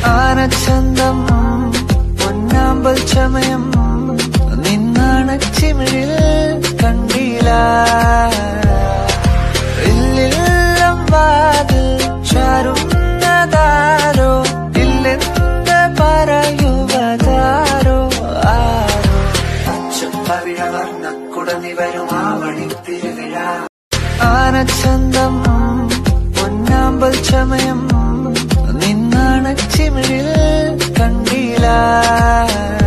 ആനച്ചന്തം പൊന്നാമ്പൽ ചമയം നിന്നാണച്ചിമിഴിൽ കണ്ടില്ല ഇല്ലില്ലം വാതിൽ ചാരുന്നതാരോ ഇല്ലെന്ന് പറയുവതാരോ ആരോ പച്ചപ്പവിഴവർണ്ണക്കുടനിവരും ആവണിത്തിരുവിഴ ആനച്ചന്തം പൊന്നാമ്പൽ ചമയം നിന്നാണച്ചിമിഴിൽ കണ്ടില്ല